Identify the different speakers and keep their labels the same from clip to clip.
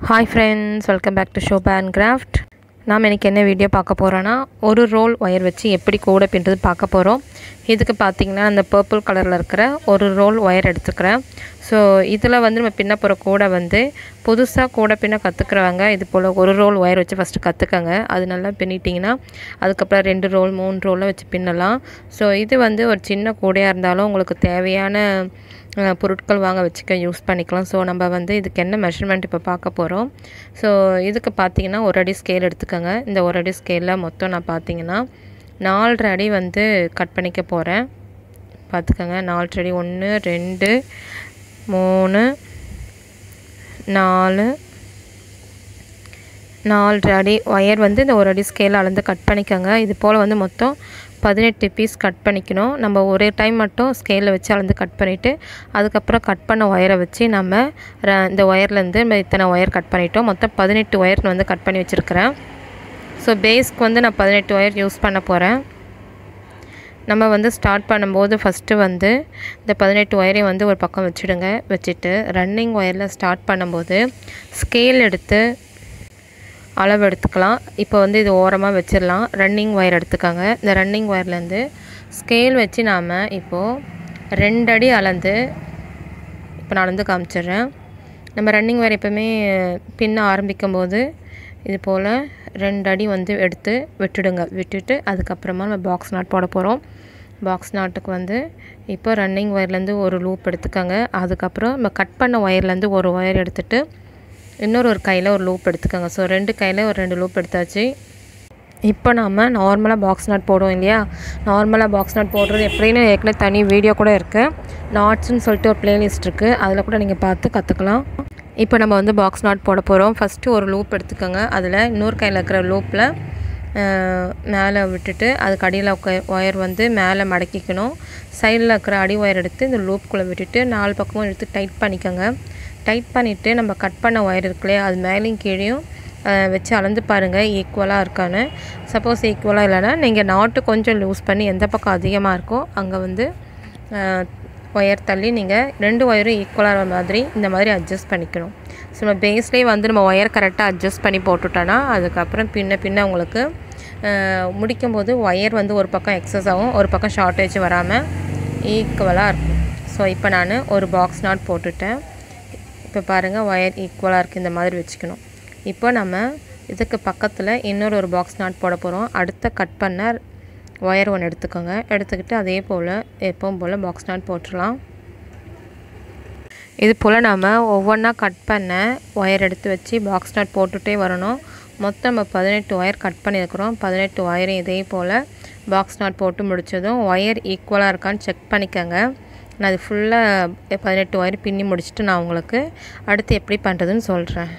Speaker 1: hi friends welcome back to Shobha and craft நாம் இன்றைக்கி என்ன வீடியோ பார்க்க போகிறோன்னா ஒரு ரோல் ஒயர் வச்சு எப்படி கூட பின்றது பார்க்க போகிறோம் இதுக்கு பார்த்திங்கன்னா அந்த பர்பிள் கலரில் இருக்கிற ஒரு ரோல் ஒயர் எடுத்துக்கிறேன் ஸோ இதில் வந்து நம்ம பின்ன போகிற கூடை வந்து புதுசாக கூட பின்ன கற்றுக்குறவங்க இது போல் ஒரு ரோல் ஒயர் வச்சு ஃபஸ்ட்டு கற்றுக்கங்க அது நல்லா பின்னிட்டிங்கன்னா அதுக்கப்புறம் ரெண்டு ரோல் மூணு ரோலில் வச்சு பின்னலாம் ஸோ இது வந்து ஒரு சின்ன கூடையாக இருந்தாலும் உங்களுக்கு தேவையான அஹ், பொருட்கள் வாங்க வச்சுக்க யூஸ் பண்ணிக்கலாம் ஸோ நம்ம வந்து இதுக்கு என்ன மெஷர்மெண்ட் இப்போ பார்க்க போகிறோம் ஸோ இதுக்கு பார்த்தீங்கன்னா ஒரு அடி ஸ்கேல் எடுத்துக்கோங்க இந்த ஒரு அடி ஸ்கேலில் மொத்தம் நான் பார்த்தீங்கன்னா நாலரை அடி வந்து கட் பண்ணிக்க போகிறேன் பார்த்துக்கோங்க நாலரை அடி ஒன்று ரெண்டு மூணு நாலு நாலரை அடி ஒயர் வந்து இந்த ஒரு அடி ஸ்கேல் அளந்து கட் பண்ணிக்கோங்க இது போல் வந்து மொத்தம் பதினெட்டு பீஸ் கட் பண்ணிக்கணும் நம்ம ஒரே டைம் மட்டும் ஸ்கேலில் வச்சு அளந்து கட் பண்ணிவிட்டு அதுக்கப்புறம் கட் பண்ண ஒயரை வச்சு நம்ம ர- இந்த ஒயர்லேருந்து நம்ம இத்தனை ஒயர் கட் பண்ணிட்டோம் மொத்தம் பதினெட்டு ஒயர் வந்து கட் பண்ணி வச்சுருக்கிறேன் ஸோ பேஸ்க்கு வந்து நான் பதினெட்டு ஒயர் யூஸ் பண்ண போகிறேன் நம்ம வந்து ஸ்டார்ட் பண்ணும்போது ஃபஸ்ட்டு வந்து இந்த பதினெட்டு ஒயரையும் வந்து ஒரு பக்கம் வச்சுடுங்க வச்சுட்டு ரன்னிங் ஒயரில் ஸ்டார்ட் பண்ணும்போது ஸ்கேல் எடுத்து அளவு எடுத்துக்கலாம் இப்போ வந்து இது ஓரமாக வச்சிடலாம் ரன்னிங் ஒயர் எடுத்துக்கோங்க இந்த ரன்னிங் ஒயர்லேருந்து ஸ்கேல் வச்சு நாம் இப்போது ரெண்டு அடி அளந்து இப்போ நான் அளந்து காமிச்சிடுறேன் நம்ம ரன்னிங் ஒயர் எப்போவுமே பின்ன ஆரம்பிக்கும் போது இது போல் ரெண்டு அடி வந்து எடுத்து விட்டுடுங்க விட்டுட்டு அதுக்கப்புறமா நம்ம பாக்ஸ் நாட் போட போகிறோம் பாக்ஸ் நாட்டுக்கு வந்து இப்போ ரன்னிங் ஒயர்லேருந்து ஒரு லூப் எடுத்துக்கோங்க அதுக்கப்புறம் நம்ம கட் பண்ண ஒயர்லேருந்து ஒரு ஒயர் எடுத்துட்டு இன்னொரு ஒரு கையில் ஒரு லூப் எடுத்துக்கோங்க ஸோ ரெண்டு கையில் ஒரு ரெண்டு லூப் எடுத்தாச்சு இப்போ நாம் நார்மலாக பாக்ஸ் நாட் போடுவோம் இல்லையா நார்மலாக பாக்ஸ் நாட் போடுறது எப்படின்னு ஏற்கனவே தனி வீடியோ கூட இருக்குது நாட்ஸ்னு சொல்லிட்டு ஒரு பிளேலிஸ்ட் இருக்குது அதில் கூட நீங்கள் பார்த்து கற்றுக்கலாம் இப்போ நம்ம வந்து பாக்ஸ் நாட் போட போகிறோம் ஃபஸ்ட்டு ஒரு லூப் எடுத்துக்கோங்க அதில் இன்னொரு கையில் இருக்கிற லூப்பில் மேலே விட்டுட்டு அதுக்கு அடியில் ஒயர் வந்து மேலே மடக்கிக்கணும் சைடில் இருக்கிற அடி ஒயர் எடுத்து இந்த லூப்புக்குள்ளே விட்டுட்டு நாலு பக்கமும் எடுத்து டைட் பண்ணிக்கோங்க டைட் பண்ணிவிட்டு நம்ம கட் பண்ண ஒயர் இருக்கு இல்லையா அது மேலேயும் கீழேயும் அஹ், வச்சு அளந்து பாருங்கள் ஈக்குவலாக இருக்கான்னு சப்போஸ் ஈக்குவலாக இல்லைன்னா நீங்கள் நாட்டு கொஞ்சம் லூஸ் பண்ணி எந்த பக்கம் அதிகமாக இருக்கோ அங்கே வந்து ஒயர் தள்ளி நீங்கள் ரெண்டு ஒயரும் ஈக்குவலாக மாதிரி இந்த மாதிரி அட்ஜஸ்ட் பண்ணிக்கணும் ஸோ நம்ம பேஸ்லேயே வந்து நம்ம ஒயர் கரெக்டாக அட்ஜஸ்ட் பண்ணி போட்டுட்டோன்னா அதுக்கப்புறம் பின்ன பின்ன உங்களுக்கு அஹ், முடிக்கும்போது ஒயர் வந்து ஒரு பக்கம் எக்ஸஸ் ஆகும் ஒரு பக்கம் ஷார்ட்டேஜ் வராமல் ஈக்குவலாக இருக்கும் ஸோ இப்போ நான் ஒரு பாக்ஸ் நாட் போட்டுட்டேன் இப்போ பாருங்கள் ஒயர் ஈக்குவலாக இருக்குது இந்த மாதிரி வச்சுக்கணும் இப்போ நம்ம இதுக்கு பக்கத்தில் இன்னொரு ஒரு பாக்ஸ் நாட் போட போகிறோம் அடுத்த கட் பண்ண ஒயர் ஒன்று எடுத்துக்கோங்க எடுத்துக்கிட்டு அதே போல் எப்பவும் போல் பாக்ஸ் நாட் போட்டுடலாம் இது போல் நம்ம ஒவ்வொன்றா கட் பண்ண ஒயர் எடுத்து வச்சு பாக்ஸ் நாட் போட்டுகிட்டே வரணும் மொத்தம் நம்ம பதினெட்டு ஒயர் கட் பண்ணியிருக்கிறோம் பதினெட்டு ஒயரையும் இதே போல் பாக்ஸ் நாட் போட்டு முடிச்சதும் ஒயர் ஈக்குவலாக இருக்கான்னு செக் பண்ணிக்கோங்க நான் அது ஃபுல்லாக பதினெட்டு ஒயர் பின்னி முடிச்சுட்டு நான் உங்களுக்கு அடுத்து எப்படி பண்ணுறதுன்னு சொல்கிறேன்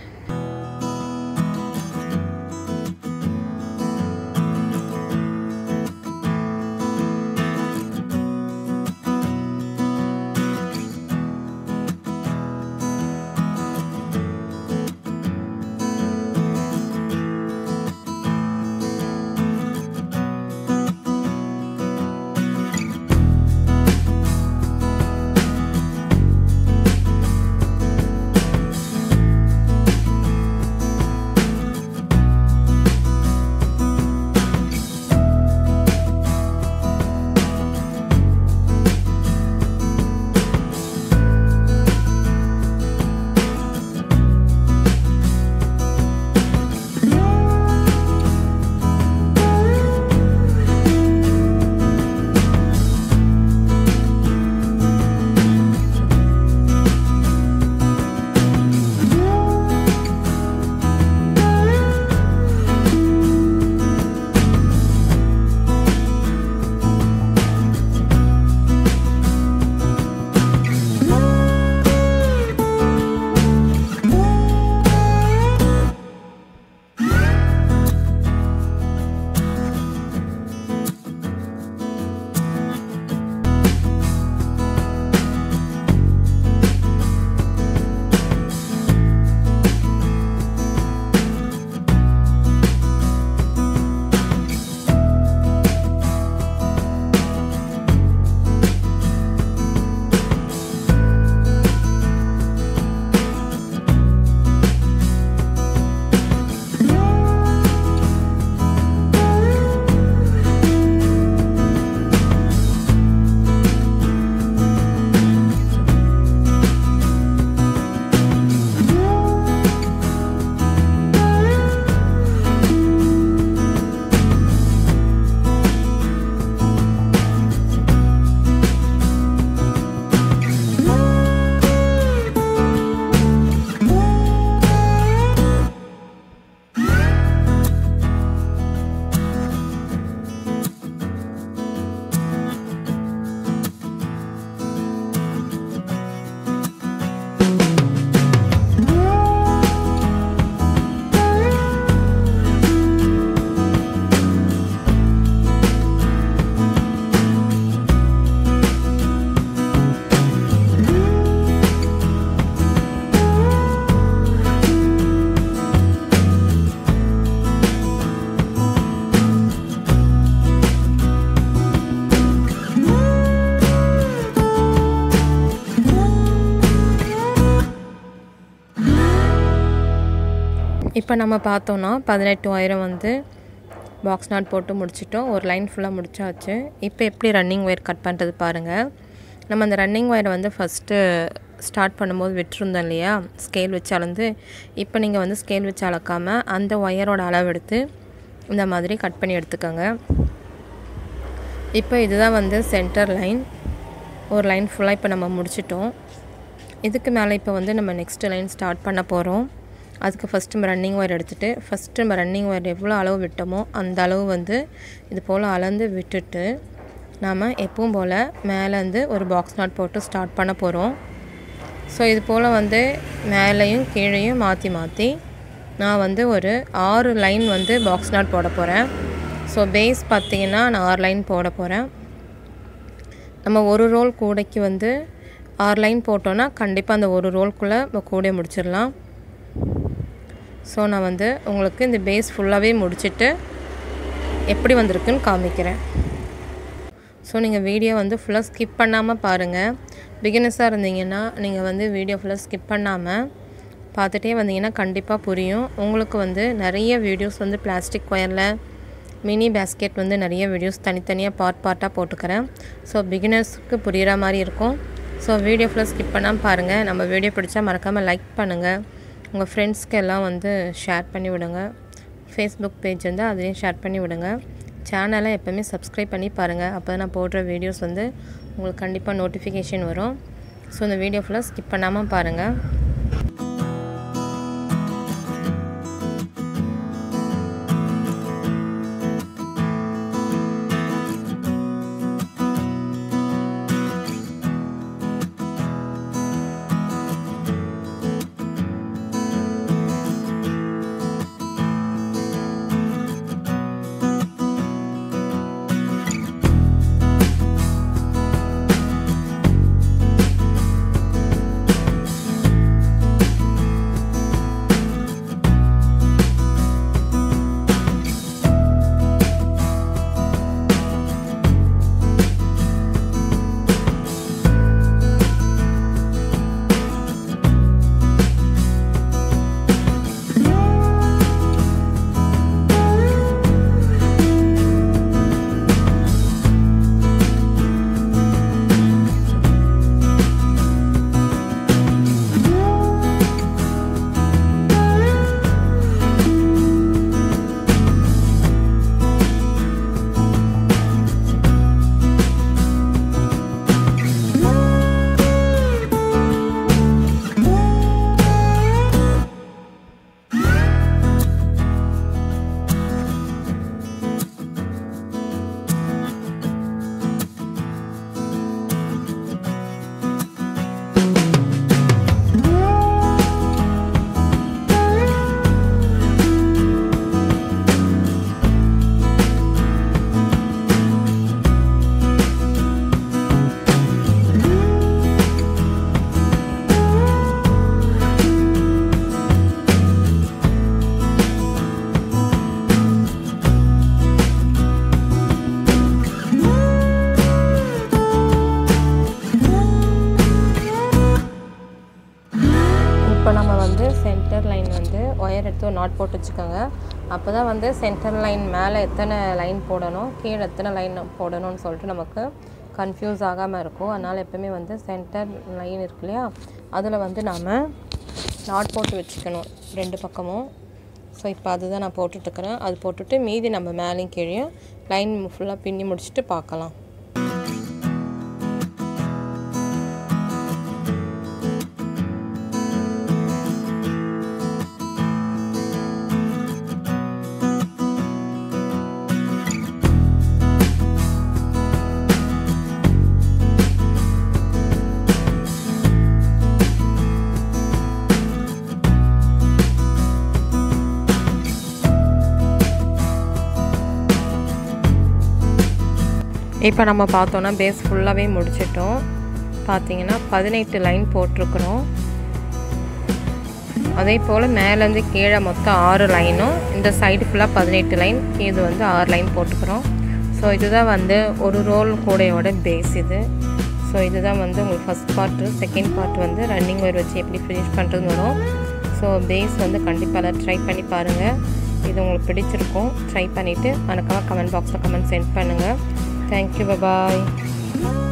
Speaker 1: இப்போ நம்ம பார்த்தோன்னா பதினெட்டு ஒயரம் வந்து பாக்ஸ் நாட் போட்டு முடிச்சிட்டோம் ஒரு லைன் ஃபுல்லாக முடிச்சாச்சு இப்போ எப்படி ரன்னிங் ஒயர் கட் பண்ணுறது பாருங்கள் நம்ம அந்த ரன்னிங் ஒயரை வந்து ஃபஸ்ட்டு ஸ்டார்ட் பண்ணும்போது விட்டுருந்தோம் இல்லையா ஸ்கேல் வச்சு அளந்து இப்போ நீங்கள் வந்து ஸ்கேல் வச்சு அளக்காமல் அந்த ஒயரோட அளவு எடுத்து இந்த மாதிரி கட் பண்ணி எடுத்துக்கோங்க இப்போ இதுதான் வந்து சென்டர் லைன் ஒரு லைன் ஃபுல்லாக இப்போ நம்ம முடிச்சிட்டோம் இதுக்கு மேலே இப்போ வந்து நம்ம நெக்ஸ்ட் லைன் ஸ்டார்ட் பண்ண போகிறோம் அதுக்கு ஃபஸ்ட்டு நம்ம ரன்னிங் ஒயர் எடுத்துகிட்டு ஃபஸ்ட்டு நம்ம ரன்னிங் ஒயர் எவ்வளோ அளவு விட்டோமோ அந்த அளவு வந்து இது போல் அளந்து விட்டுட்டு நாம் எப்பவும் போல் மேலேருந்து ஒரு பாக்ஸ் நாட் போட்டு ஸ்டார்ட் பண்ண போகிறோம் ஸோ இது போல் வந்து மேலேயும் கீழேயும் மாற்றி மாற்றி நான் வந்து ஒரு ஆறு லைன் வந்து பாக்ஸ் நாட் போட போகிறேன் ஸோ பேஸ் பார்த்திங்கன்னா நான் ஆறு லைன் போட போகிறேன் நம்ம ஒரு ரோல் கூடைக்கு வந்து ஆறு லைன் போட்டோன்னா கண்டிப்பாக அந்த ஒரு ரோல்குள்ளே நம்ம கூடை முடிச்சிடலாம் ஸோ நான் வந்து உங்களுக்கு இந்த பேஸ் ஃபுல்லாகவே முடிச்சுட்டு எப்படி வந்திருக்குன்னு காமிக்கிறேன் ஸோ நீங்கள் வீடியோ வந்து ஃபுல்லாக ஸ்கிப் பண்ணாமல் பாருங்கள் பிகினஸாக இருந்தீங்கன்னா நீங்கள் வந்து வீடியோ ஃபுல்லாக ஸ்கிப் பண்ணாமல் பார்த்துட்டே வந்தீங்கன்னா கண்டிப்பாக புரியும் உங்களுக்கு வந்து நிறைய வீடியோஸ் வந்து பிளாஸ்டிக் ஒயரில் மினி பேஸ்கெட் வந்து நிறைய வீடியோஸ் தனித்தனியாக பார்ட் பார்ட்டாக போட்டுக்கிறேன் ஸோ பிகினர்ஸ்க்கு புரிகிற மாதிரி இருக்கும் ஸோ வீடியோ ஃபுல்லாக ஸ்கிப் பண்ணாமல் பாருங்கள் நம்ம வீடியோ பிடிச்சா மறக்காமல் லைக் பண்ணுங்கள் உங்கள் ஃப்ரெண்ட்ஸ்க்கு எல்லாம் வந்து ஷேர் பண்ணி விடுங்க ஃபேஸ்புக் பேஜ் வந்து அதுலேயும் ஷேர் பண்ணி விடுங்க சேனலை எப்போவுமே சப்ஸ்கிரைப் பண்ணி பாருங்கள் அப்போ நான் போடுற வீடியோஸ் வந்து உங்களுக்கு கண்டிப்பாக நோட்டிஃபிகேஷன் வரும் ஸோ இந்த வீடியோ ஃபுல்லாக ஸ்கிப் பண்ணாமல் பாருங்கள் இப்போ நம்ம வந்து சென்டர் லைன் வந்து ஒயர் எடுத்து ஒரு நாட் போட்டு வச்சுக்கோங்க அப்போ தான் வந்து சென்டர் லைன் மேலே எத்தனை லைன் போடணும் கீழே எத்தனை லைன் போடணும்னு சொல்லிட்டு நமக்கு கன்ஃபியூஸ் ஆகாமல் இருக்கும் அதனால் எப்போவுமே வந்து சென்டர் லைன் இருக்கு இல்லையா அதில் வந்து நாம் நாட் போட்டு வச்சுக்கணும் ரெண்டு பக்கமும் ஸோ இப்போ அதுதான் நான் போட்டுட்ருக்கிறேன் அது போட்டுட்டு மீதி நம்ம மேலேயும் கீழே லைன் ஃபுல்லாக பின்னி முடிச்சுட்டு பார்க்கலாம் இப்போ நம்ம பார்த்தோன்னா பேஸ் ஃபுல்லாகவே முடிச்சிட்டோம் பார்த்தீங்கன்னா பதினெட்டு லைன் போட்டிருக்கிறோம் அதே போல் மேலேருந்து கீழே மொத்தம் ஆறு லைனும் இந்த சைடு ஃபுல்லாக பதினெட்டு லைன் இது வந்து ஆறு லைன் போட்டுக்கிறோம் ஸோ இதுதான் வந்து ஒரு ரோல் கூடையோட பேஸ் இது ஸோ இதுதான் வந்து உங்களுக்கு ஃபஸ்ட் பார்ட்டு செகண்ட் பார்ட் வந்து ரன்னிங் ஒயர் வச்சு எப்படி ஃபினிஷ் பண்ணுறதுன்னு வரும் ஸோ பேஸ் வந்து கண்டிப்பாக அதை ட்ரை பண்ணி பாருங்கள் இது உங்களுக்கு பிடிச்சிருக்கும் ட்ரை பண்ணிவிட்டு மறக்காமல் கமெண்ட் பாக்ஸில் கமெண்ட் சென்ட் பண்ணுங்கள் தேங்க்யூ பாய்